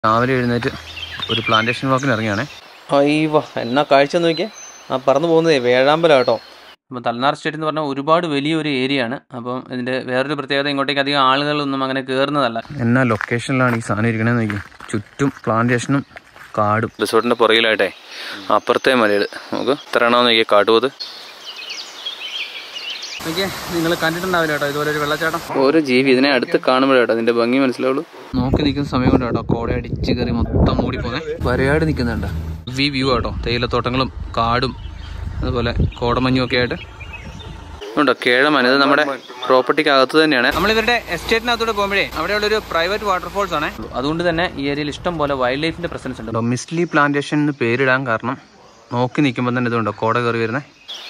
രാവിലെ എഴുന്നേറ്റ് ഒരു പ്ലാന്റേഷൻ വാക്കിന് ഇറങ്ങിയാണേ അയ്യവ എന്നാ കാഴ്ച നോക്കിയേ ആ പറന്നു പോകുന്നതേ വേഴാമ്പലം കേട്ടോ അപ്പോൾ തലനാർ സ്റ്റേറ്റ് എന്ന് പറഞ്ഞാൽ ഒരുപാട് വലിയൊരു ഏരിയ ആണ് അപ്പം ഇതിൻ്റെ വേറൊരു പ്രത്യേകത ഇങ്ങോട്ടേക്ക് അധികം ആളുകളൊന്നും അങ്ങനെ കയറുന്നതല്ല എന്നാ ലൊക്കേഷനിലാണ് ഈ സാധനം ഇരിക്കണേന്ന് നോക്കി ചുറ്റും പ്ലാന്റേഷനും കാടും റിസോർട്ടിന്റെ പുറകിലായിട്ടേ അപ്പുറത്തെ മലയിൽ നമുക്ക് എത്രയാണോ നോക്കിയേ കാട്ടുപോത് നോക്കിയേ നിങ്ങൾ കണ്ടിട്ടുണ്ടാവില്ല കേട്ടോ ഇതുപോലെ ഒരു വെള്ളച്ചാട്ടം ഓരോ ജീവി ഇതിനെ അടുത്ത് കാണുമ്പോഴേട്ടോ അതിന്റെ ഭംഗി മനസ്സിലാവുള്ളൂ നോക്കി നിൽക്കുന്ന സമയം കൊണ്ട് കേട്ടോ കോട അടിച്ച് കയറി മൊത്തം മൂടി പോന്നെ വരയാട് നിൽക്കുന്നുണ്ട് വി വ്യൂ ആട്ടോ തേയിലത്തോട്ടങ്ങളും കാടും അതുപോലെ കോടമഞ്ഞും ഒക്കെ ആയിട്ട് ഉണ്ടോ കേഴമന ഇത് നമ്മുടെ പ്രോപ്പർട്ടിക്ക് അകത്ത് തന്നെയാണ് നമ്മൾ ഇവരുടെ എസ്റ്റേറ്റിനകത്തൂടെ പോകുമ്പോഴേ അവിടെയുള്ള ഒരു പ്രൈവറ്റ് വാട്ടർഫോൾസ് ആണ് അതുകൊണ്ട് തന്നെ ഈ ഏരിയയിൽ ഇഷ്ടം പോലെ വൈൽഡ് ലൈഫിന്റെ പ്രസൻസ് ഉണ്ട് മിസ്ലി പ്ലാന്റേഷൻ എന്ന് പേരിടാൻ കാരണം നോക്കി നിൽക്കുമ്പോൾ തന്നെ ഇതുണ്ടോ കോട കയറി വരുന്നത്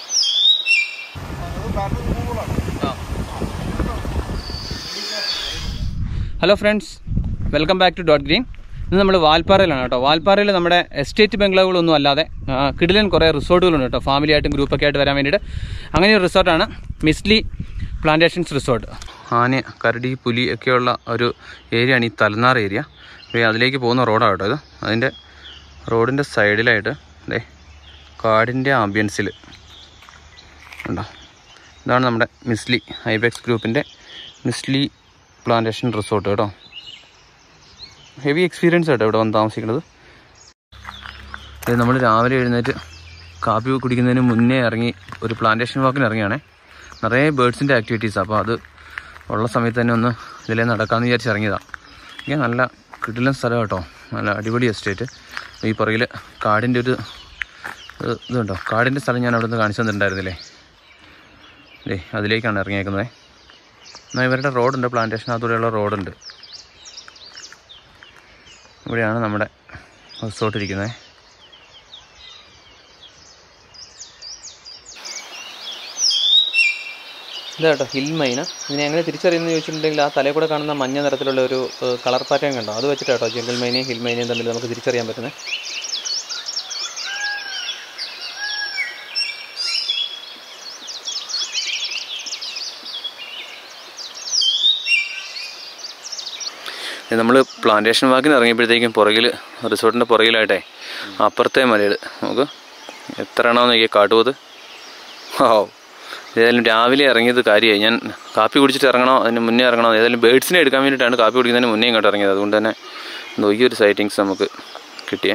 hello friends welcome back to dot green ഇന്ന് നമ്മൾ വാൽപ്പാറയിലാണ് കേട്ടോ വാൽപ്പാറയിൽ നമ്മുടെ എസ്റ്റേറ്റ് ബംഗ്ലാവുകളൊന്നും അല്ലാതെ ആ, കിടിലൻ കുറേ റിസോർട്ടുകളുണ്ട് കേട്ടോ ഫാമിലി ആയിട്ടും ഗ്രൂപ്പൊക്കെ ആയിട്ട് വരാൻ വേണ്ടിയിട്ട് അങ്ങനെ ഒരു റിസോർട്ടാണ് മിസ്ലി പ്ലാന്റേഷൻസ് റിസോർട്ട് ആന കരടി പുലി ഒക്കെയുള്ള ഒരു ഏരിയയാണ് ഈ തലനാർ ഏരിയ അപ്പോൾ അതിലേക്ക് പോകുന്ന റോഡാണ് കേട്ടോ ഇത് അതിൻ്റെ റോഡിൻ്റെ സൈഡിലായിട്ട് ദേ കാടിൻ്റെ ആംബിയൻസിൽ ഉണ്ടോ ഇതാണ് നമ്മുടെ മിസ്ലി ഐബെക്സ് ഗ്രൂപ്പിൻ്റെ മിസ്ലി പ്ലാന്റേഷൻ റിസോർട്ട് കേട്ടോ ഹെവി എക്സ്പീരിയൻസ് ആട്ടോ ഇവിടെ വന്ന് താമസിക്കുന്നത് ഇത് നമ്മൾ രാവിലെ എഴുന്നേറ്റ് കാപ്പി കുടിക്കുന്നതിന് മുന്നേ ഇറങ്ങി ഒരു പ്ലാന്റേഷൻ വാക്കിന് ഇറങ്ങിയാണേ നിറയെ ബേഡ്സിൻ്റെ ആക്ടിവിറ്റീസ് അപ്പോൾ അത് ഉള്ള സമയത്ത് തന്നെ ഒന്ന് ഇതിലേ നടക്കാമെന്ന് വിചാരിച്ച് ഇറങ്ങിയതാണ് ഇങ്ങനെ നല്ല കിടിലൻ സ്ഥലം കേട്ടോ നല്ല അടിപൊളി എസ്റ്റേറ്റ് ഈ പുറകിൽ കാടിൻ്റെ ഒരു ഇത് ഇതുണ്ടോ കാടിൻ്റെ സ്ഥലം ഞാൻ അവിടെ നിന്ന് കാണിച്ചു തന്നിട്ടുണ്ടായിരുന്നില്ലേ ദേ അതിലേക്കാണ് ഇറങ്ങിയേക്കുന്നത് എന്നാൽ ഇവരുടെ റോഡുണ്ട് പ്ലാന്റേഷനകത്തൂടെയുള്ള റോഡുണ്ട് ഇവിടെയാണ് നമ്മുടെ റിസോർട്ട് ഇരിക്കുന്നത് ഇതാ കേട്ടോ ഹിൽ മൈന ഇതിനെ എങ്ങനെ തിരിച്ചറിയുന്നത് ചോദിച്ചിട്ടുണ്ടെങ്കിൽ ആ തലയിൽ കൂടെ കാണുന്ന മഞ്ഞ നിറത്തിലുള്ള ഒരു കളർ പാറ്റേൺ കണ്ടോ അത് വെച്ചിട്ട് കേട്ടോ ജംഗൽ മൈനയും ഹിൽ മൈനയും തമ്മിൽ നമുക്ക് തിരിച്ചറിയാൻ പറ്റുന്നത് നമ്മൾ പ്ലാന്റേഷൻ വാക്കിന് ഇറങ്ങിയപ്പോഴത്തേക്കും പുറകിൽ റിസോർട്ടിൻ്റെ പുറകിലായിട്ടേ അപ്പുറത്തെ മലയിൽ നമുക്ക് എത്ര എണ്ണോ നോക്കിയ കാട്ടുപോത് ഓ ഏതായാലും രാവിലെ ഇറങ്ങിയത് കാര്യമായി ഞാൻ കാപ്പി കുടിച്ചിട്ട് ഇറങ്ങണോ അതിന് മുന്നേ ഇറങ്ങണോ ഏതായാലും ബേഡ്സിനെ എടുക്കാൻ വേണ്ടിയിട്ടാണ് കാപ്പി കുടിക്കുന്നതിന് മുന്നേ ഇങ്ങോട്ട് ഇറങ്ങിയത് അതുകൊണ്ട് തന്നെ എന്തോ ഈ ഒരു സൈറ്റിങ്സ് നമുക്ക് കിട്ടിയേ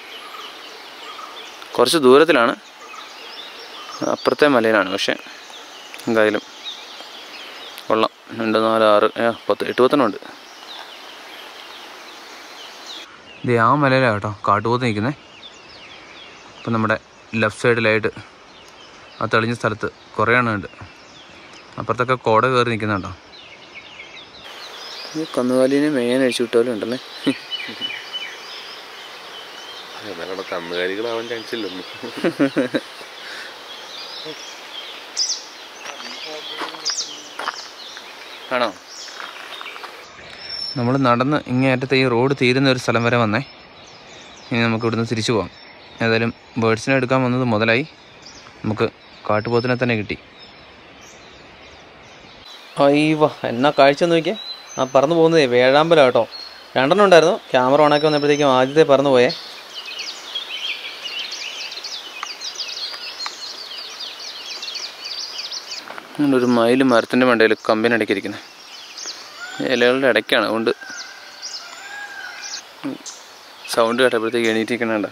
കുറച്ച് ദൂരത്തിലാണ് അപ്പുറത്തെ മലയിലാണ് പക്ഷേ എന്തായാലും കൊള്ളാം രണ്ട് നാല് ആറ് ഏ, പത്ത് എട്ട് പത്തെണ്ണം ഉണ്ട് ഇത് ആ മലയിലാണ് കേട്ടോ കാട്ടുപോത്ത് നിൽക്കുന്നത് ഇപ്പം നമ്മുടെ ലെഫ്റ്റ് സൈഡിലായിട്ട് ആ തെളിഞ്ഞ സ്ഥലത്ത് കുറേ എണ്ണം ഉണ്ട് അപ്പുറത്തൊക്കെ കോട കയറി നിൽക്കുന്നുണ്ടോ കന്നുകാലിനെ മേയാൻ അഴിച്ചു വിട്ടാലും ഉണ്ടല്ലേ എന്നാലും കന്നുകാലികളാവാൻ ചാൻസ് ഇല്ലൊന്നും ആണോ നമ്മൾ നടന്ന് ഇങ്ങേറ്റത്തെ ഈ റോഡ് തീരുന്ന ഒരു സ്ഥലം വരെ വന്നേ ഇനി നമുക്ക് ഇവിടുന്ന് തിരിച്ചു പോകാം ഏതായാലും ബേഡ്സിനെ എടുക്കാൻ വന്നത് മുതലായി നമുക്ക് കാട്ടുപോത്തിനെ തന്നെ കിട്ടി അയ്യവ എന്നാ കാഴ്ച നോക്കിയേ ആ പറന്നു പോകുന്നതേ വേഴാമ്പലം കേട്ടോ രണ്ടെണ്ണം ഉണ്ടായിരുന്നു ക്യാമറ ഓണാക്കി വന്നപ്പോഴത്തേക്കും ആദ്യത്തെ പറന്നു പോയേ അങ്ങനെ ഒരു മയിൽ മരത്തിൻ്റെ മണ്ടയിൽ കമ്പിനിടയ്ക്ക് ഇരിക്കുന്നത് ഇലകളുടെ ഇടയ്ക്കാണ് അതുകൊണ്ട് സൗണ്ട് കേട്ടപ്പോഴത്തേക്ക് എണീറ്റിരിക്കണണ്ട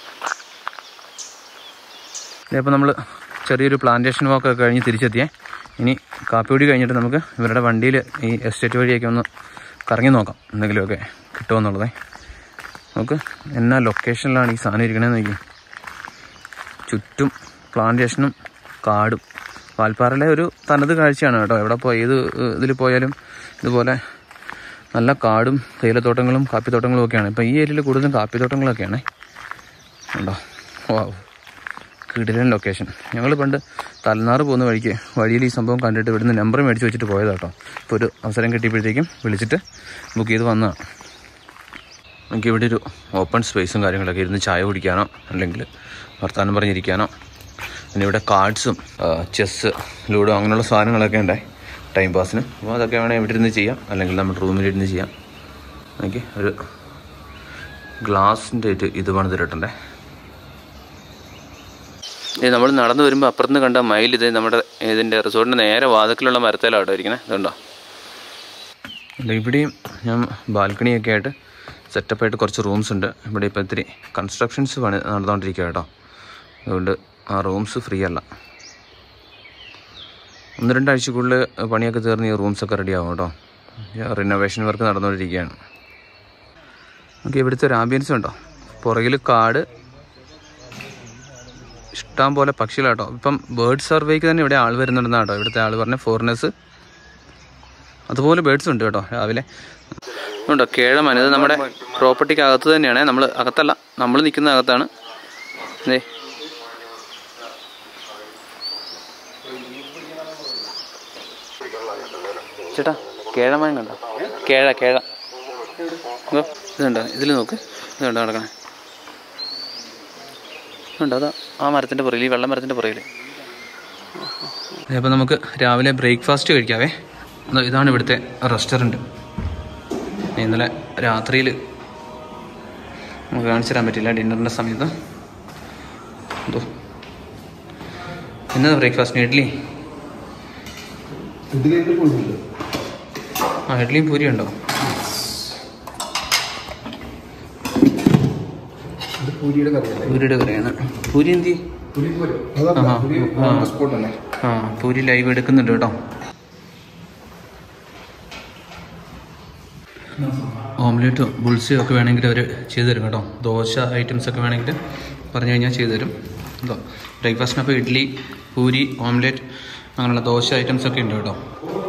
ഇതപ്പോൾ നമ്മൾ ചെറിയൊരു പ്ലാന്റേഷൻ വാക്കൊക്കെ കഴിഞ്ഞ് തിരിച്ചെത്തിയേ ഇനി കാപ്പിപ്പൊടി കഴിഞ്ഞിട്ട് നമുക്ക് ഇവരുടെ വണ്ടിയിൽ ഈ എസ്റ്റേറ്റ് വഴിയൊക്കെ ഒന്ന് കറങ്ങി നോക്കാം എന്തെങ്കിലുമൊക്കെ കിട്ടുമെന്നുള്ളതേ നമുക്ക് എന്നാ ലൊക്കേഷനിലാണ് ഈ സാധനം ഇരിക്കണേന്ന് നോക്കി ചുറ്റും പ്ലാന്റേഷനും കാടും വാൽപ്പാറയിലെ ഒരു തനത് കാഴ്ചയാണ് കേട്ടോ എവിടെ പോയി ഏത് ഇതിൽ പോയാലും ഇതുപോലെ നല്ല കാടും തേയിലത്തോട്ടങ്ങളും കാപ്പിത്തോട്ടങ്ങളും ഒക്കെയാണ് ഇപ്പം ഈ ഏരിയയിൽ കൂടുതലും കാപ്പിത്തോട്ടങ്ങളൊക്കെയാണേ ഉണ്ടോ വാവ് കിടിലൻ ലൊക്കേഷൻ ഞങ്ങൾ പണ്ട് തലനാറ് പോകുന്ന വഴിക്ക് വഴിയിൽ ഈ സംഭവം കണ്ടിട്ട് ഇവിടുന്ന് നമ്പർ മേടിച്ച് വെച്ചിട്ട് പോയത് കേട്ടോ ഇപ്പോൾ ഒരു അവസരം കിട്ടിയപ്പോഴത്തേക്കും വിളിച്ചിട്ട് ബുക്ക് ചെയ്ത് വന്നതാണ് നമുക്ക് ഇവിടെ ഒരു ഓപ്പൺ സ്പേസും കാര്യങ്ങളൊക്കെ ഇരുന്ന് ചായ കുടിക്കാനോ അല്ലെങ്കിൽ വർത്തമാനം പറഞ്ഞിരിക്കാനോ പിന്നെ ഇവിടെ കാർഡ്സും ചെസ്സ് ലൂഡോ അങ്ങനെയുള്ള സാധനങ്ങളൊക്കെ ഉണ്ടായി ടൈം പാസിന് അപ്പോൾ അതൊക്കെ വേണമെങ്കിൽ ഇവിടെ ഇരുന്ന് ചെയ്യാം അല്ലെങ്കിൽ നമ്മുടെ റൂമിലിരുന്ന് ചെയ്യാം ഓക്കെ ഒരു ഗ്ലാസിൻ്റെ ഇത് ഇത് പണിതിട്ടുണ്ടേ ഇത് നമ്മൾ നടന്നു വരുമ്പോൾ അപ്പുറത്ത് കണ്ട മയിൽ ഇത് നമ്മുടെ ഇതിൻ്റെ റിസോർട്ടിൻ്റെ നേരെ വാതിക്കലുള്ള മരത്തേലാണ് കേട്ടോ ഇരിക്കുന്നത് ഇതുണ്ടോ അല്ല ഇവിടെയും ഞാൻ ബാൽക്കണിയൊക്കെ ആയിട്ട് സെറ്റപ്പായിട്ട് കുറച്ച് റൂംസ് ഉണ്ട് ഇവിടെ ഇപ്പോൾ ഇത്തിരി കൺസ്ട്രക്ഷൻസ് പണി നടന്നുകൊണ്ടിരിക്കുക കേട്ടോ അതുകൊണ്ട് ആ റൂംസ് ഫ്രീ അല്ല ഒന്ന് രണ്ടാഴ്ചക്കുള്ളിൽ പണിയൊക്കെ തീർന്ന് ഈ റൂംസൊക്കെ റെഡി ആവും കേട്ടോ റിനോവേഷൻ വർക്ക് നടന്നുകൊണ്ടിരിക്കുകയാണ് നമുക്ക് ഇവിടുത്തെ ഒരു ആംബിയൻസ് ഉണ്ടോ പുറകിൽ കാട് ഇഷ്ടം പോലെ പക്ഷികളാട്ടോ ഇപ്പം ബേർഡ് സർവേക്ക് തന്നെ ഇവിടെ ആൾ വരുന്നുണ്ടെന്നാണ് കേട്ടോ ഇവിടുത്തെ ആൾ പറഞ്ഞ ഫോറിനേഴ്സ് അതുപോലെ ബേർഡ്സ് ഉണ്ട് കേട്ടോ രാവിലെ ഉണ്ടോ കേഴമൻ ഇത് നമ്മുടെ പ്രോപ്പർട്ടിക്ക് അകത്ത് തന്നെയാണ് നമ്മൾ അകത്തല്ല നമ്മൾ നിൽക്കുന്ന അകത്താണ് ദേ ചേട്ടാ കേഴമൻ കണ്ടോ കേഴ കേഴ ഇതോ, ഇതുണ്ടോ ഇതിൽ നോക്ക് ഇതുണ്ടോ നടക്കണേ ഉണ്ട് അതാ ആ മരത്തിൻ്റെ പുറകിൽ ഈ വെള്ള മരത്തിൻ്റെ പുറകിൽ അപ്പോൾ നമുക്ക് രാവിലെ ബ്രേക്ക്ഫാസ്റ്റ് കഴിക്കാവേ ദാ ഇതാണ് ഇവിടുത്തെ റെസ്റ്റോറൻറ്റ് ഇന്നലെ രാത്രിയിൽ നമുക്ക് കാണിച്ചു തരാൻ പറ്റില്ല ഡിന്നറിൻ്റെ സമയത്ത് എന്തോ എന്നതാ ബ്രേക്ക്ഫാസ്റ്റിന് ഇഡ്ഡലി ആ ഇഡ്ഡലിയും പൂരി ഉണ്ടോ പൂരിയുടെ കറിയാണ് പൂരി എന്തി ആ പൂരി ലൈവ് എടുക്കുന്നുണ്ട് കേട്ടോ ഓംലെറ്റോ ബുൾസിയോ ഒക്കെ വേണമെങ്കിൽ അവർ ചെയ്തു തരും കേട്ടോ ദോശ ഐറ്റംസ് ഒക്കെ വേണമെങ്കിൽ പറഞ്ഞു കഴിഞ്ഞാൽ ചെയ്തു തരും എന്തോ ബ്രേക്ക്ഫാസ്റ്റിനപ്പോൾ ഇഡ്ഡലി പൂരി ഓംലെറ്റ് അങ്ങനെയുള്ള ദോശ ഐറ്റംസ് ഒക്കെ ഉണ്ട് കേട്ടോ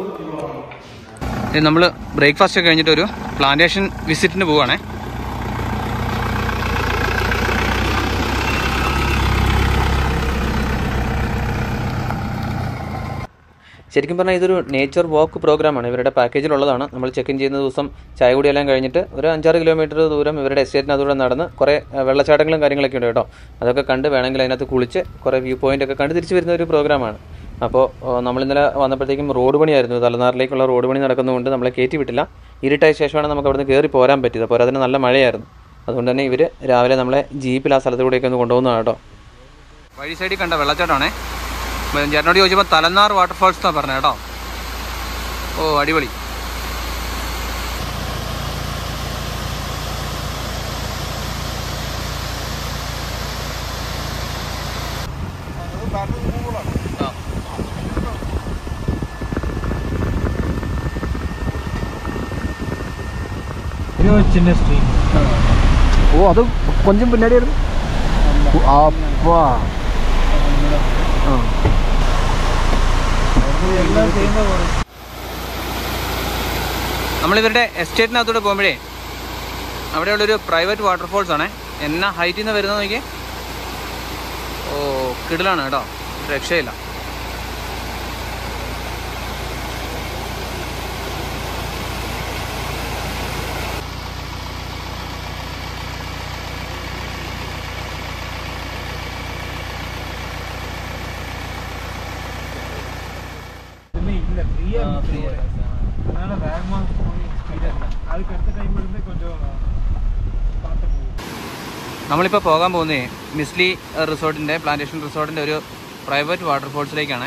നമ്മൾ ബ്രേക്ക്ഫാസ്റ്റ് ഒക്കെ കഴിഞ്ഞിട്ട് ഒരു പ്ലാന്റേഷൻ വിസിറ്റിന് പോവുകയാണേ ശരിക്കും പറഞ്ഞാൽ ഇതൊരു നേച്ചർ വാക്ക് പ്രോഗ്രാമാണ് ഇവരുടെ പാക്കേജിലുള്ളതാണ് നമ്മൾ ചെക്ക് ഇൻ ചെയ്യുന്ന ദിവസം ചായ കുടിയെല്ലാം കഴിഞ്ഞിട്ട് ഒരു അഞ്ചാറ് കിലോമീറ്റർ ദൂരം ഇവരുടെ എസ്റ്റേറ്റിനകത്തൂടെ നടന്ന് കുറേ അഹ്, വെള്ളച്ചാട്ടങ്ങളും കാര്യങ്ങളൊക്കെ ഉണ്ട് കേട്ടോ അതൊക്കെ കണ്ട് വേണമെങ്കിൽ അതിനകത്ത് കുളിച്ച് കുറേ വ്യൂ പോയിന്റ് ഒക്കെ കണ്ട് തിരിച്ചു വരുന്ന ഒരു പ്രോഗ്രാമാണ് അപ്പോൾ നമ്മൾ ഇന്നലെ വന്നപ്പോഴത്തേക്കും റോഡ് പണിയായിരുന്നു തലനാറിലേക്കുള്ള റോഡ് പണി നടക്കുന്നതുകൊണ്ട് നമ്മളെ കയറ്റി വിട്ടില്ല ഇരുട്ടായ ശേഷമാണ് നമുക്ക് അവിടുന്ന് കയറി പോരാൻ പറ്റിയത് അപ്പോൾ അതിന് നല്ല മഴയായിരുന്നു അതുകൊണ്ട് തന്നെ ഇവർ രാവിലെ നമ്മളെ ജീപ്പിൽ ആ സ്ഥലത്തൂടെയൊക്കെ ഒന്ന് കൊണ്ടുപോകുന്നതാണ് കേട്ടോ വഴി സൈഡിൽ കണ്ട വെള്ളച്ചാട്ടമാണേ അപ്പം ചേട്ടനോട് ചോദിച്ചപ്പോൾ തലന്നാർ വാട്ടർഫാൾസ് എന്നാണ് പറഞ്ഞത് കേട്ടോ ഓ അടിപൊളി சின்ன ஸ்ட்ரீம் ഓ അത് കൊഞ്ചം പിന്നാടിയായിരുന്നു അപ്പാ எல்லாம் சேர்ந்த ஒரு നമ്മളിവരുടെ എസ്റ്റേറ്റിനകത്തൂടെ പോകുമ്പോഴേ അവിടെയുള്ളൊരു പ്രൈവറ്റ് വാട്ടർഫോൾസ് ആണേ എന്നാ ഹൈറ്റിൽ നിന്ന് വരുന്നത് നോക്കിയേ ഓ കിടിലാണ് കേട്ടോ രക്ഷയില്ല இதுமே இல்லை ஃப்ரீயாக ஃப்ரீயாக அதனால வேகமாக போய் ஸ்பீடாக இல்லை அதுக்கு அடுத்த டைம் இருந்து கொஞ்சம் பார்த்து போகும் നമ്മളിപ്പോൾ പോകാൻ പോകുന്നേ മിസ്ലി റിസോർട്ടിൻ്റെ പ്ലാന്റേഷൻ റിസോർട്ടിൻ്റെ ഒരു പ്രൈവറ്റ് വാട്ടർഫോൾസിലേക്കാണ്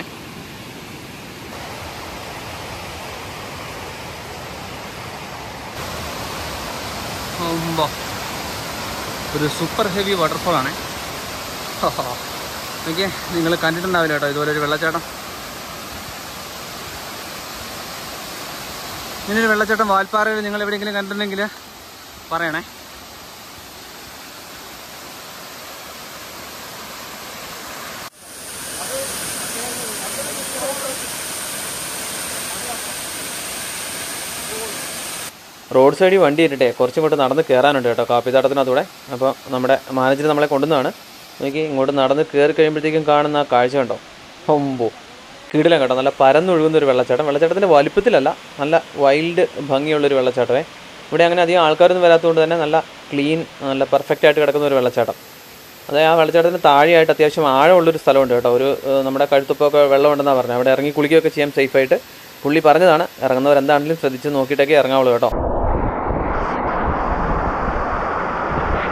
ഉമ്പോ. ഒരു സൂപ്പർ ഹെവി വാട്ടർഫോൾ ആണ് ഓക്കെ നിങ്ങൾ കണ്ടിട്ടുണ്ടാവില്ല കേട്ടോ ഇതുപോലെ ഒരു വെള്ളച്ചാട്ടം ഇങ്ങനൊരു വെള്ളച്ചാട്ടം വാൽപ്പാറയിൽ നിങ്ങൾ എവിടെയെങ്കിലും കണ്ടിട്ടുണ്ടെങ്കിൽ പറയണേ റോഡ് സൈഡിൽ വണ്ടി ഇട്ടിട്ടേ കുറച്ചും ഇങ്ങോട്ട് നടന്ന് കയറാനുണ്ട് കേട്ടോ കാപ്പിത്താട്ടത്തിനകത്തൂടെ അപ്പോൾ നമ്മുടെ മാനേജർ നമ്മളെ കൊണ്ടുവന്നതാണ് നോക്കി ഇങ്ങോട്ട് നടന്ന് കയറി കഴിയുമ്പോഴത്തേക്കും കാണുന്ന ആ കാഴ്ച കണ്ടോ ഹൊമ്പോ കീടിലം കേട്ടോ നല്ല പരന്നൊഴുകുന്ന ഒരു വെള്ളച്ചാട്ടം വെള്ളച്ചാട്ടത്തിൻ്റെ വലുപ്പത്തിലല്ല നല്ല വൈൽഡ് ഭംഗിയുള്ളൊരു വെള്ളച്ചാട്ടമേ ഇവിടെ അങ്ങനെ അധികം ആൾക്കാരൊന്നും വരാത്തതുകൊണ്ട് തന്നെ നല്ല ക്ലീൻ നല്ല പെർഫെക്റ്റ് ആയിട്ട് കിടക്കുന്ന ഒരു വെള്ളച്ചാട്ടം അതായത് ആ വെള്ളച്ചാട്ടത്തിന് താഴെയായിട്ട് അത്യാവശ്യം ആഴമുള്ളൊരു സ്ഥലമുണ്ട് കേട്ടോ ഒരു ഏഹ്, നമ്മുടെ കഴുത്തുപ്പൊക്കെ വെള്ളമുണ്ടെന്നാണ് പറഞ്ഞത് അവിടെ ഇറങ്ങി കുളിക്കുകയൊക്കെ ചെയ്യാൻ സേഫായിട്ട് പുള്ളി പറഞ്ഞതാണ് ഇറങ്ങുന്നവർ എന്താണെങ്കിലും ശ്രദ്ധിച്ച് നോക്കിയിട്ടൊക്കെ ഇറങ്ങാവുള്ളൂ കേട്ടോ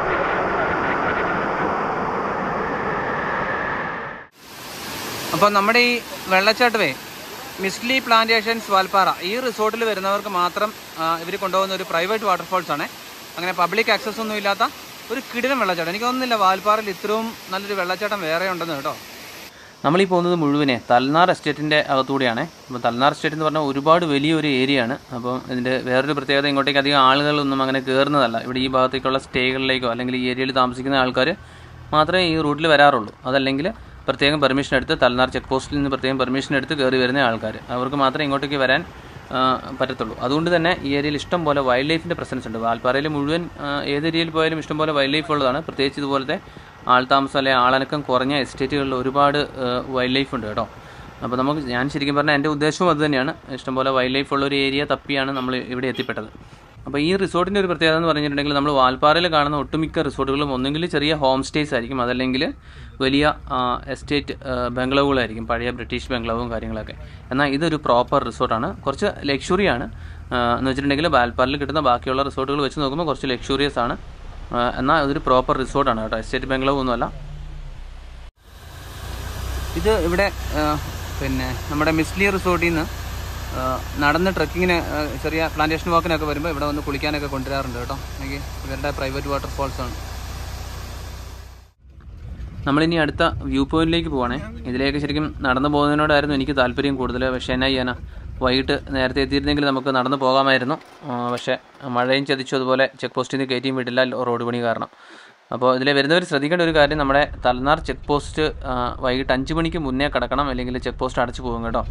അപ്പോൾ നമ്മുടെ ഈ വെള്ളച്ചാട്ടമേ മിസ്ലി പ്ലാന്റേഷൻസ് വാൽപ്പാറ ഈ റിസോർട്ടിൽ വരുന്നവർക്ക് മാത്രം ഇവർ കൊണ്ടുപോകുന്ന ഒരു പ്രൈവറ്റ് വാട്ടർഫോൾസ് ആണ് അങ്ങനെ പബ്ലിക് ആക്സസ് ഒന്നും ഇല്ലാത്ത ഒരു കിടിലം വെള്ളച്ചാട്ടം എനിക്ക് തോന്നുന്നില്ല വാൽപ്പാറയിൽ ഇത്രയും നല്ലൊരു വെള്ളച്ചാട്ടം വേറെ ഉണ്ടെന്ന് കേട്ടോ നമ്മളീ പോകുന്നത് മുഴുവനെ തൽനാർ എസ്റ്റേറ്റിൻ്റെ അകത്തൂടെയാണ് അപ്പോൾ തൽനാർ എസ്റ്റേറ്റ് എന്ന് പറഞ്ഞാൽ ഒരുപാട് വലിയൊരു ഏരിയ ആണ് അപ്പം ഇതിൻ്റെ വേറൊരു പ്രത്യേകത ഇങ്ങോട്ടേക്ക് അധികം ആളുകളൊന്നും അങ്ങനെ കയറുന്നതല്ല ഇവിടെ ഈ ഭാഗത്തേക്കുള്ള സ്റ്റേകളിലേക്കോ അല്ലെങ്കിൽ ഈ ഏരിയയിൽ താമസിക്കുന്ന ആൾക്കാർ മാത്രമേ ഈ റൂട്ടിൽ വരാറുള്ളൂ അതല്ലെങ്കിൽ പ്രത്യേകം പെർമിഷൻ എടുത്ത് തൽനാർ ചെക്ക് പോസ്റ്റിൽ നിന്ന് പ്രത്യേകം പെർമിഷൻ എടുത്ത് കയറി വരുന്ന ആൾക്കാർ അവർക്ക് മാത്രമേ ഇങ്ങോട്ടേക്ക് വരാൻ ആ, പറ്റത്തുള്ളൂ അതുകൊണ്ട് തന്നെ ഈ ഏരിയയിൽ ഇഷ്ടം പോലെ വൈൽഡ് ലൈഫിൻ്റെ പ്രസൻസ് ഉണ്ട് വാൽപ്പാറയിൽ മുഴുവൻ ആ, ഏത് ഏരിയയിൽ പോയാലും ഇഷ്ടം പോലെ വൈൽഡ് ലൈഫ് ഉള്ളതാണ് പ്രത്യേകിച്ച് ഇതുപോലത്തെ ആൾതാമസം അല്ലെങ്കിൽ ആളനക്കം കുറഞ്ഞ എസ്റ്റേറ്റുകളിൽ ഒരുപാട് വൈൽഡ് ലൈഫ് ഉണ്ട് കേട്ടോ അപ്പോൾ നമുക്ക് ഞാൻ ശരിക്കും പറഞ്ഞാൽ എൻ്റെ ഉദ്ദേശവും അത് തന്നെയാണ് ഇഷ്ടംപോലെ വൈൽഡ് ലൈഫ് ഉള്ള ഒരു ഏരിയ തപ്പിയാണ് നമ്മൾ ഇവിടെ എത്തിപ്പെട്ടത് അപ്പോൾ ഈ റിസോർട്ടിൻ്റെ ഒരു പ്രത്യേകത എന്ന് പറഞ്ഞിട്ടുണ്ടെങ്കിൽ നമ്മൾ വാൽപ്പാറയിൽ കാണുന്ന ഒട്ടുമിക്ക റിസോർട്ടുകളും ഒന്നെങ്കിൽ ചെറിയ ഹോം സ്റ്റേസ് ആയിരിക്കും അതല്ലെങ്കിൽ വലിയ എസ്റ്റേറ്റ് ബംഗ്ലാവുകളായിരിക്കും പഴയ ബ്രിട്ടീഷ് ബംഗ്ലാവും കാര്യങ്ങളൊക്കെ എന്നാൽ ഇതൊരു പ്രോപ്പർ റിസോർട്ടാണ് കുറച്ച് ലക്ഷറിയാണ് എന്ന് വെച്ചിട്ടുണ്ടെങ്കിൽ വാൽപ്പാറയിൽ കിട്ടുന്ന ബാക്കിയുള്ള റിസോർട്ടുകൾ വെച്ച് നോക്കുമ്പോൾ കുറച്ച് ലക്ഷറിയസ് ആണ് ആ, എന്നാൽ അതൊരു പ്രോപ്പർ റിസോർട്ടാണ് കേട്ടോ എസ്റ്റേറ്റ് ബംഗ്ലാവ് ഒന്നുമല്ല ഇത് ഇവിടെ ആ, പിന്നെ നമ്മുടെ മിസ്ലി റിസോർട്ടിൽ നിന്ന് ആ, നടന്ന് ട്രക്കിങ്ങിന് ആ, ചെറിയ പ്ലാന്റേഷൻ വാക്കിനൊക്കെ വരുമ്പോൾ ഇവിടെ വന്ന് കുളിക്കാനൊക്കെ കൊണ്ടുവരാറുണ്ട് കേട്ടോ എനിക്ക് ഇവരുടെ പ്രൈവറ്റ് വാട്ടർഫോൾസ് ആണ് നമ്മളിനി അടുത്ത വ്യൂ പോയിന്റിലേക്ക് പോവാണേ ഇതിലേക്ക് ശരിക്കും നടന്നു പോകുന്നതിനോടായിരുന്നു എനിക്ക് താല്പര്യം കൂടുതൽ പക്ഷേ എന്നാ ചെയ്യാനാ വൈകിട്ട് നേരത്തെ എത്തിയിരുന്നെങ്കിൽ നമുക്ക് നടന്നു പോകാമായിരുന്നു ആ, പക്ഷേ മഴയും ചതിച്ചു അതുപോലെ ചെക്ക് പോസ്റ്റിൽ നിന്ന് കയറ്റിയും വിടില്ല റോഡ് പണി കാരണം അപ്പോൾ ഇതിൽ വരുന്നവർ ശ്രദ്ധിക്കേണ്ട ഒരു കാര്യം നമ്മുടെ തലനാർ ചെക്ക് പോസ്റ്റ് ആ, വൈകിട്ട് അഞ്ച് മണിക്ക് മുന്നേ കിടക്കണം അല്ലെങ്കിൽ ചെക്ക് പോസ്റ്റ് അടച്ചു പോകും കേട്ടോ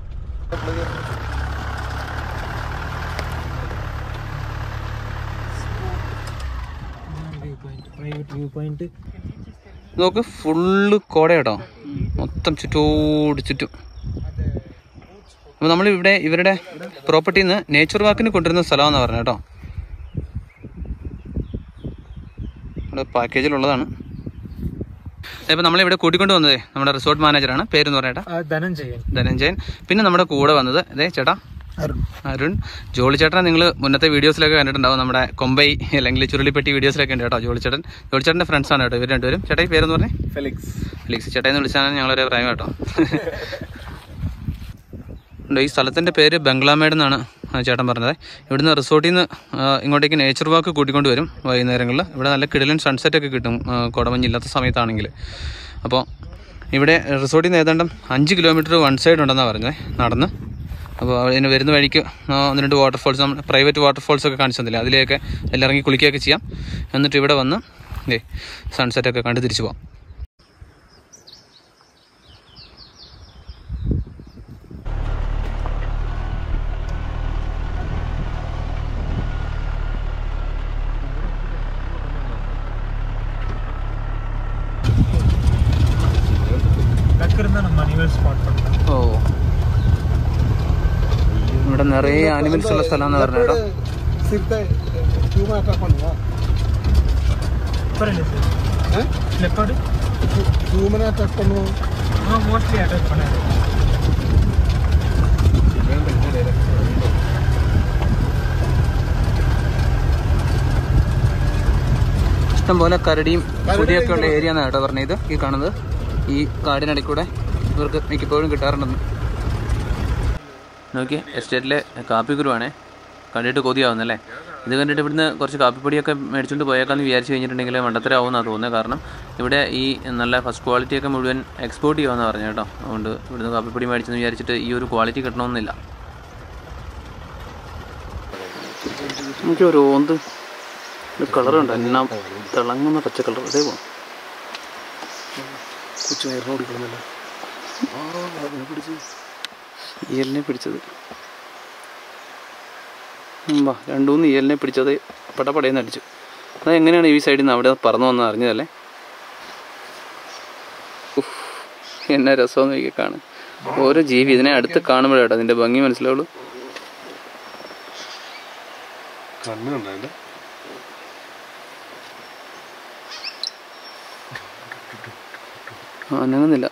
പ്രൈവറ്റ് വ്യൂ പോയിന്റ് നോക്ക് ഫുള്ള് കോട കേട്ടോ മൊത്തം ചുറ്റോട് ചുറ്റും അപ്പോൾ നമ്മൾ ഇവിടെ ഇവരുടെ പ്രോപ്പർട്ടിയിൽ നിന്ന് നേച്ചർ വാക്കിന് കൊണ്ടുവരുന്ന സ്ഥലമാണെന്ന് പറഞ്ഞു കേട്ടോ നമ്മുടെ പാക്കേജിലുള്ളതാണ് ഇപ്പം നമ്മളിവിടെ കൂട്ടിക്കൊണ്ട് വന്നതേ നമ്മുടെ റിസോർട്ട് മാനേജറാണ് പേരെന്ന് പറയട്ടെ ധനഞ്ജയൻ ധനഞ്ജയൻ പിന്നെ നമ്മുടെ കൂടെ വന്നത് അതെ ചേട്ടാ അരുൺ ജോളി ചേട്ടനെ നിങ്ങൾ മുന്നത്തെ വീഡിയോസിലൊക്കെ കണ്ടിട്ടുണ്ടാവും നമ്മുടെ കൊമ്പൈ അല്ലെങ്കിൽ ചുരുളിപ്പെട്ടി വീഡിയോസിലൊക്കെ ഉണ്ട് കേട്ടോ ജോളി ചേട്ടൻ ജോളി ചേട്ടൻ്റെ ഫ്രണ്ട്സാണ് കേട്ടോ ഇവർ രണ്ടുപേരും ചേട്ടാ ഈ പേരെന്ന് പറഞ്ഞേ ഫെലിക്സ് ഫിലിക്സ് ചേട്ടാ എന്ന് വിളിച്ചാൽ ഞങ്ങളൊരു പ്രായം കേട്ടോ ഉണ്ട്, ഈ സ്ഥലത്തിൻ്റെ പേര് ബംഗ്ലാമേഡ് എന്നാണ് ആ ചേട്ടൻ പറഞ്ഞത് ഇവിടുന്ന് റിസോർട്ടിൽ നിന്ന് ആ, ഇങ്ങോട്ടേക്ക് നേച്ചർ വാക്ക് കൂട്ടിക്കൊണ്ട് വരും വൈകുന്നേരങ്ങളിൽ ഇവിടെ നല്ല കിടിലൻ സൺസെറ്റ് ഒക്കെ കിട്ടും ആ, കോടമഞ്ഞില്ലാത്ത സമയത്താണെങ്കിൽ അപ്പോൾ ഇവിടെ റിസോർട്ടിൽ നിന്ന് ഏതാണ്ടും അഞ്ച് കിലോമീറ്റർ വൺ സൈഡ് ഉണ്ടെന്നാണ് പറഞ്ഞത് നടന്ന് അപ്പോൾ അതിന് വരുന്ന വഴിക്ക് ആ, ഒന്ന് രണ്ട് വാട്ടർഫോൾസ് നമ്മൾ പ്രൈവറ്റ് വാട്ടർഫോൾസ് ഒക്കെ കാണിച്ചു തന്നില്ലേ അതിലേക്ക് എല്ലാം ഇറങ്ങി കുളിക്കുകയൊക്കെ ചെയ്യാം എന്നിട്ട് ഇവിടെ വന്ന് ഏ സൺസെറ്റൊക്കെ കണ്ട് തിരിച്ചു പോകാം டக்கு இருந்தால் நம்ம அனிமல் ஸ்பாட் பண்ணலாம் ഓ ഇവിടെ നിറയെ ആനിമൽസ് ഉള്ള സ്ഥലമാണെന്ന് പറഞ്ഞു കേട്ടോ புரியல சார் லெப்பாடு ஆ மோஸ்ட்லி அட்டாக் பண்ணாது ഇഷ്ടംപോലെ കരടിയും പുലിയൊക്കെ ഉള്ള ഏരിയ എന്നാണ് കേട്ടോ പറഞ്ഞത് ഈ കാണുന്നത് ഈ കാടിനിടയിൽ കൂടെ ഇവർക്ക് മിക്കപ്പോഴും കിട്ടാറുണ്ടെന്ന് നോക്കി എസ്റ്റേറ്റിലെ കാപ്പിക്കുരുവാണേ കണ്ടിട്ട് കൊതിയാവുന്നല്ലേ ഇത് കണ്ടിട്ട് ഇവിടുന്ന് കുറച്ച് കാപ്പിപ്പൊടിയൊക്കെ മേടിച്ചുകൊണ്ട് പോയേക്കാന്ന് വിചാരിച്ചു കഴിഞ്ഞിട്ടുണ്ടെങ്കിൽ മണ്ടത്തരാവുമെന്നാണ് തോന്നുന്നത് കാരണം ഇവിടെ ഈ നല്ല ഫസ്റ്റ് ക്വാളിറ്റി ഒക്കെ മുഴുവൻ എക്സ്പോർട്ട് ചെയ്യുമെന്ന് പറഞ്ഞു കേട്ടോ അതുകൊണ്ട് ഇവിടുന്ന് കാപ്പിപ്പൊടി മേടിച്ചെന്ന് വിചാരിച്ചിട്ട് ഈ ഒരു ക്വാളിറ്റി കിട്ടണമെന്നില്ല നമുക്ക് ഒരു ഓന്ത് ഒരു കളറുണ്ട് എല്ലാം തിളങ്ങുന്ന പച്ച കളർ അതേ പോ ഈയലിനെ പിടിച്ചത് വാ രണ്ടു മൂന്ന് ഈയലിനെ പിടിച്ചത് പടപടയെന്ന് അടിച്ചു അത് എങ്ങനെയാണ് ഈ സൈഡിൽ നിന്ന് അവിടെ പറന്നു വന്നത് അറിഞ്ഞതല്ലേ ഉഫ്, എന്നാ രസമെന്ന് എനിക്ക് കാണാൻ ഓരോ ജീവി ഇതിനെ അടുത്ത് കാണുമ്പോഴാട്ടോ അതിൻ്റെ ഭംഗി മനസ്സിലാവുള്ളൂ കണ്ണ് കണ്ടേ ആ, അനങ്ങുന്നില്ല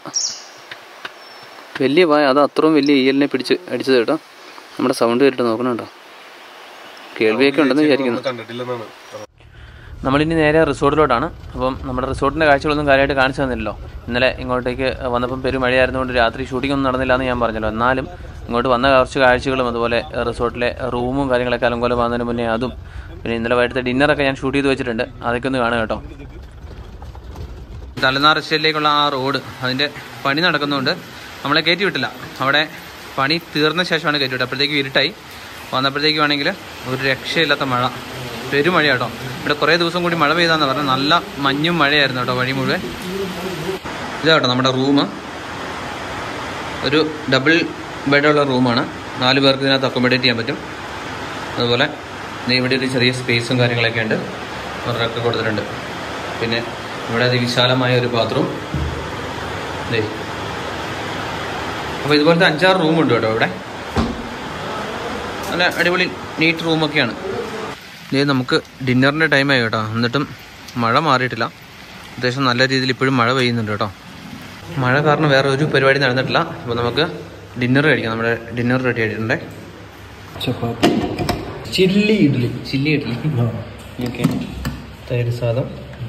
വലിയ വായ അത് അത്രയും വലിയ ഈയലിനെ പിടിച്ച് അടിച്ചത് കേട്ടോ നമ്മുടെ സൗണ്ട് കേട്ടിട്ട് നോക്കണം കേട്ടോ കേൾവിയൊക്കെ ഉണ്ടെന്ന് വിചാരിക്കുന്നു കണ്ടിട്ടില്ലെന്നാണ് നമ്മളിനി നേരെ റിസോർട്ടിലോട്ടാണ് അപ്പം നമ്മുടെ റിസോർട്ടിൻ്റെ കാഴ്ചകളൊന്നും കാര്യമായിട്ട് കാണിച്ചു തന്നില്ലല്ലോ ഇന്നലെ ഇങ്ങോട്ടേക്ക് വന്നപ്പം പെരുമഴയായിരുന്നുകൊണ്ട് രാത്രി ഷൂട്ടിംഗ് ഒന്നും നടന്നില്ല എന്ന് ഞാൻ പറഞ്ഞല്ലോ എന്നാലും ഇങ്ങോട്ട് വന്ന കുറച്ച് കാഴ്ചകളും അതുപോലെ റിസോർട്ടിലെ റൂമും കാര്യങ്ങളൊക്കെ അലങ്കോലം വന്നതിന് മുന്നേ അതും പിന്നെ ഇന്നലെ വൈകിട്ടത്തെ ഡിന്നറൊക്കെ ഞാൻ ഷൂട്ട് ചെയ്ത് വെച്ചിട്ടുണ്ട് അതൊക്കെ ഒന്ന് കാണുക കേട്ടോ തലനാർ എസ്റ്റേറ്റിലേക്കുള്ള ആ റോഡ് അതിൻ്റെ പണി നടക്കുന്നുണ്ട് നമ്മളെ കയറ്റി വിട്ടില്ല അവിടെ പണി തീർന്ന ശേഷമാണ് കയറ്റി വിട്ടത് അപ്പോഴത്തേക്ക് ഇരുട്ടായി വന്നപ്പോഴത്തേക്കും ആണെങ്കിൽ ഒരു രക്ഷയില്ലാത്ത മഴ പെരുമഴ കേട്ടോ ഇവിടെ കുറേ ദിവസം കൂടി മഴ പെയ്താന്ന് പറഞ്ഞാൽ നല്ല മഞ്ഞും മഴയായിരുന്നു കേട്ടോ വഴി മുഴുവൻ ഇതാ കേട്ടോ നമ്മുടെ റൂം ഒരു ഡബിൾ ബെഡുള്ള റൂമാണ് നാല് പേർക്ക് ഇതിനകത്ത് അക്കോമഡേറ്റ് ചെയ്യാൻ പറ്റും അതുപോലെ ദേ ഇവിടെ ഒരു ചെറിയ സ്പേസും കാര്യങ്ങളൊക്കെ ഉണ്ട് ഒരൊക്കെ കൊടുത്തിട്ടുണ്ട് പിന്നെ ഇവിടെ അതിവിശാലമായ ഒരു ബാത്റൂം ദേ അപ്പോൾ ഇതുപോലത്തെ അഞ്ചാറ് റൂമുണ്ട് കേട്ടോ ഇവിടെ നല്ല അടിപൊളി നീറ്റ് റൂമൊക്കെയാണ് ഇതേ നമുക്ക് ഡിന്നറിൻ്റെ ടൈമായി കേട്ടോ എന്നിട്ടും മഴ മാറിയിട്ടില്ല അത്യാവശ്യം നല്ല രീതിയിൽ ഇപ്പോഴും മഴ പെയ്യുന്നുണ്ട് കേട്ടോ മഴ കാരണം വേറെ ഒരു പരിപാടി നടന്നിട്ടില്ല അപ്പോൾ നമുക്ക് ഡിന്നർ കഴിക്കാം നമ്മുടെ ഡിന്നർ റെഡി ആയിട്ടുണ്ടേ chapati chilli idli chilli idli okay തൈര് സാദം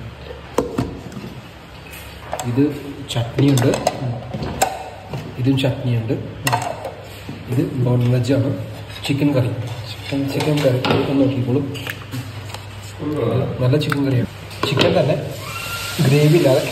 ഇത് ചട്നിയുണ്ട് ഇതും ചട്നിയുണ്ട് ഇത് നോൺ വെജ് ആണ് chicken curry chicken chicken curry ഒന്ന് നോക്കിക്കോളും നല്ല ചിക്കൻ കറിയാണ് ചിക്കൻ തന്നെ ഗ്രേവി ഇല്ലാതെ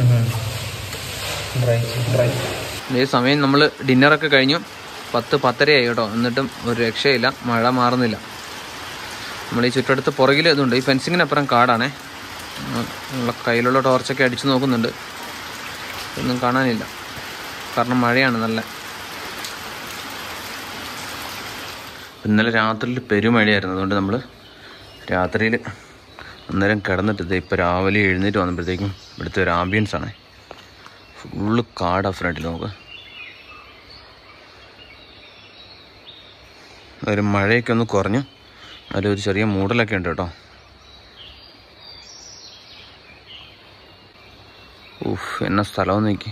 ഡ്രൈ ഡ്രൈ ഇതേ സമയം നമ്മൾ ഡിന്നറൊക്കെ കഴിഞ്ഞു പത്ത് പത്തരയായി കേട്ടോ എന്നിട്ടും ഒരു രക്ഷയില്ല മഴ മാറുന്നില്ല നമ്മൾ ഈ ചുറ്റടുത്ത് പുറകിൽ ഇതുണ്ട് ഈ ഫെൻസിങ്ങിനപ്പുറം കാടാണേ ഉം, നമ്മളെ കയ്യിലുള്ള ടോർച്ചൊക്കെ അടിച്ചു നോക്കുന്നുണ്ട് ഒന്നും കാണാനില്ല കാരണം മഴയാണ് നല്ല ഇന്നലെ രാത്രിയിൽ പെരുമഴയായിരുന്നു അതുകൊണ്ട് നമ്മൾ രാത്രിയിൽ അന്നേരം കിടന്നിട്ട് ഇത് ഇപ്പോൾ രാവിലെ എഴുന്നേറ്റ് വന്നപ്പോഴത്തേക്കും ഇവിടുത്തെ ഒരു ആംബിയൻസ് ആണ് ഫുള്ള് കാടാ ഫ്രണ്ടിൽ നമുക്ക് ഒരു മഴയൊക്കെ ഒന്ന് കുറഞ്ഞു അതിലൊരു ചെറിയ മൂടലൊക്കെ ഉണ്ട് കേട്ടോ ഊഫ് എന്ന സ്ഥലം നോക്കി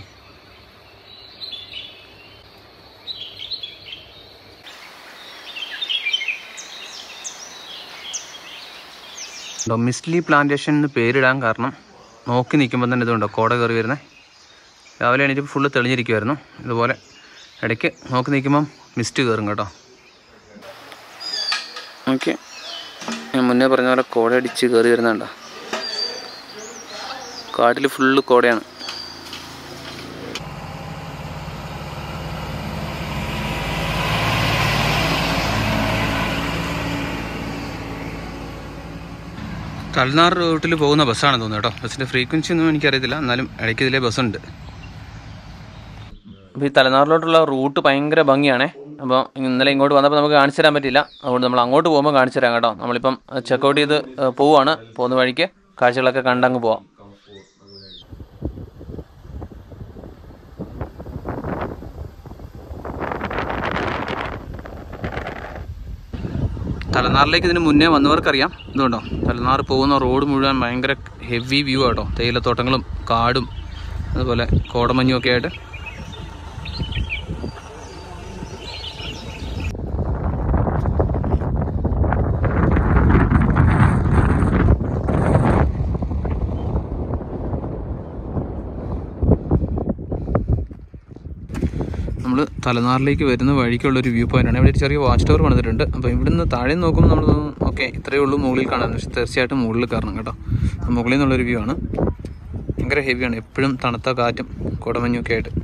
ഡൊമിസ്ലി പ്ലാന്റേഷൻ എന്ന് പേരിടാൻ കാരണം നോക്കി നിൽക്കുമ്പോൾ തന്നെ ഇതുണ്ടോ കോട കയറി വരുന്നത് രാവിലെ എണീറ്റ് ഫുള്ള് തെളിഞ്ഞിരിക്കുമായിരുന്നു ഇതുപോലെ ഇടയ്ക്ക് നോക്കി നിൽക്കുമ്പം മിസ്റ്റ് കയറും കേട്ടോ ഓക്കെ ഞാൻ മുന്നേ പറഞ്ഞ പോലെ കോട അടിച്ച് കയറി വരുന്നുണ്ടോ കാട്ടിൽ ഫുള്ള് കോടയാണ് തലനാർ റൂട്ടിൽ പോകുന്ന ബസ്സാണ് തോന്നുന്നു കേട്ടോ ബസ്സിൻ്റെ ഫ്രീക്വൻസി ഒന്നും എനിക്കറിയത്തില്ല എന്നാലും ഇടയ്ക്ക് ഇതിലെ ബസ്സുണ്ട് അപ്പോൾ ഈ തലനാറിലോട്ടുള്ള റൂട്ട് ഭയങ്കര ഭംഗിയാണേ അപ്പോൾ ഇന്നലെ ഇങ്ങോട്ട് വന്നപ്പോൾ നമുക്ക് കാണിച്ചു തരാൻ പറ്റില്ല അതുകൊണ്ട് നമ്മൾ അങ്ങോട്ട് പോകുമ്പോൾ കാണിച്ചു തരാം കേട്ടോ നമ്മളിപ്പം ചെക്കൗട്ട് ചെയ്ത് ഏഹ്, പോവുകയാണ് പോകുന്ന വഴിക്ക് കാഴ്ചകളൊക്കെ കണ്ടങ്ങ് പോവാം തലനാറിലേക്ക് ഇതിന് മുന്നേ വന്നവർക്കറിയാം ഇതുകൊണ്ടോ തലനാർ പോകുന്ന റോഡ് മുഴുവൻ ഭയങ്കര ഹെവി വ്യൂ ആട്ടോ തേയിലത്തോട്ടങ്ങളും കാടും അതുപോലെ കോടമഞ്ഞും ഒക്കെ ആയിട്ട് നമ്മൾ തലനാറിലേക്ക് വരുന്ന വഴിക്കുള്ളൊരു വ്യൂ പോയിന്റാണ് ഇവിടെ ഒരു ചെറിയ വാച്ച് ടവർ പണിതിട്ടുണ്ട് അപ്പോൾ ഇവിടുന്ന് താഴെ നോക്കുമ്പോൾ നമ്മൾ ഓക്കെ ഇത്രയേ ഉള്ളൂ മുകളിൽ കാണാൻ പക്ഷേ തീർച്ചയായിട്ടും മുകളിൽ കയറണം കേട്ടോ അപ്പോൾ മുകളിൽ നിന്നുള്ളൊരു വ്യൂ ആണ് ഭയങ്കര ഹെവിയാണ് എപ്പോഴും തണുത്ത കാറ്റും കുടമഞ്ഞും ഒക്കെ ആയിട്ട്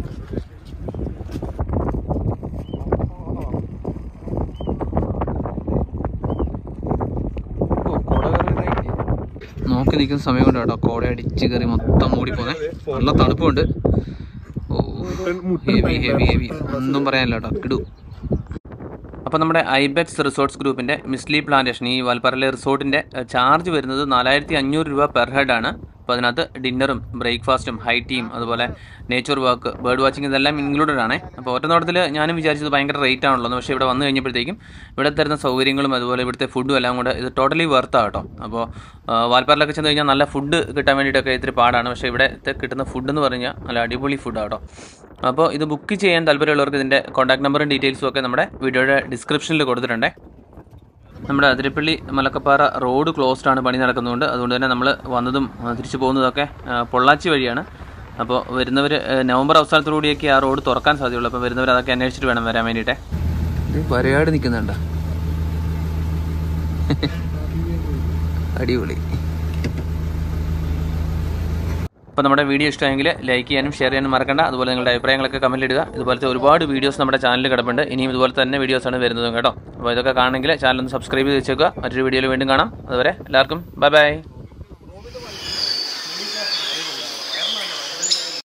നോക്കി നിൽക്കുന്ന സമയം കൊണ്ട് കേട്ടോ കോട അടിച്ച് കയറി മൊത്തം മൂടി പോന്നെ നല്ല തണുപ്പുണ്ട് ഓ ഹെവി ഹെവി ഹെവി ഒന്നും പറയാനില്ല കേട്ടോ കിടു അപ്പോൾ നമ്മുടെ ഐബെക്സ് റിസോർട്ട്സ് ഗ്രൂപ്പിൻ്റെ മിസ്ലി പ്ലാന്റേഷൻ ഈ വാൽപ്പാറയിലെ റിസോർട്ടിൻ്റെ ചാർജ് വരുന്നത് നാലായിരത്തി അഞ്ഞൂറ് രൂപ പെർ ഹെഡ് ആണ് അപ്പോൾ അതിനകത്ത് ഡിന്നറും ബ്രേക്ക്ഫാസ്റ്റും ഹൈ ടീം അതുപോലെ നേച്ചർ വാക്ക് ബേർഡ് വാച്ചിങ് ഇതെല്ലാം ഇൻക്ലൂഡഡ് ആണ് അപ്പോൾ ഒറ്റ നോട്ടത്തിൽ ഞാനും വിചാരിച്ചത് ഭയങ്കര റേറ്റ് ആണല്ലോ പക്ഷേ ഇവിടെ വന്നു കഴിഞ്ഞപ്പോഴത്തേക്കും ഇവിടെ തരുന്ന സൗകര്യങ്ങളും അതുപോലെ ഇവിടുത്തെ ഫുഡും എല്ലാം കൂടെ ഇത് ടോട്ടലി വെർത്താണ് കേട്ടോ അപ്പോൾ വാൽപ്പാറയിലൊക്കെ ചെന്ന് കഴിഞ്ഞാൽ നല്ല ഫുഡ് കിട്ടാൻ വേണ്ടിയിട്ടൊക്കെ ഇത്തിരി പാടാണ് പക്ഷേ ഇവിടുത്തെ കിട്ടുന്ന ഫുഡ് എന്ന് പറഞ്ഞാൽ നല്ല അടിപൊളി ഫുഡാണ് കേട്ടോ അപ്പോൾ ഇത് ബുക്ക് ചെയ്യാൻ താല്പര്യമുള്ളവർക്ക് ഇതിൻ്റെ കോൺടാക്ട് നമ്പറും ഡീറ്റെയിൽസും ഒക്കെ നമ്മുടെ വീഡിയോയുടെ ഡിസ്ക്രിപ്ഷനിൽ കൊടുത്തിട്ടുണ്ടേ നമ്മുടെ അതിരപ്പള്ളി മലക്കപ്പാറ റോഡ് ക്ലോസ്ഡ് ആണ് പണി നടക്കുന്നതുകൊണ്ട് അതുകൊണ്ട് തന്നെ നമ്മൾ വന്നതും ആ, തിരിച്ചു പോകുന്നതൊക്കെ ആ, പൊള്ളാച്ചി വഴിയാണ് അപ്പോൾ വരുന്നവർ നവംബർ അവസാനത്തോടുകൂടിയൊക്കെ ആ റോഡ് തുറക്കാൻ സാധ്യതയുള്ളൂ അപ്പോൾ വരുന്നവർ അതൊക്കെ അന്വേഷിച്ചിട്ട് വേണം വരാൻ വേണ്ടിയിട്ട് വരയാട് നിൽക്കുന്നുണ്ടോ അടിപൊളി അപ്പോൾ നമ്മുടെ വീഡിയോ ഇഷ്ടമെങ്കിൽ ലൈക്ക് ചെയ്യാനും ഷെയർ ചെയ്യാനും മറക്കണ്ട അതുപോലെ നിങ്ങളുടെ അഭിപ്രായങ്ങളൊക്കെ കമൻറ്റ് ഇടുക ഇതുപോലത്തെ ഒരുപാട് വീഡിയോസ് നമ്മുടെ ചാനലിൽ കിടപ്പുണ്ട് ഇനിയും ഇതുപോലെ തന്നെ വീഡിയോസാണ് വരുന്നതും കേട്ടോ അപ്പോൾ ഇതൊക്കെ കാണണമെങ്കിൽ ചാനൽ ഒന്ന് സബ്സ്ക്രൈബ് ചെയ്ത് വെച്ചേക്കുക മറ്റൊരു വീഡിയോയിൽ വീണ്ടും കാണാം അതുവരെ എല്ലാവർക്കും ബൈ ബൈ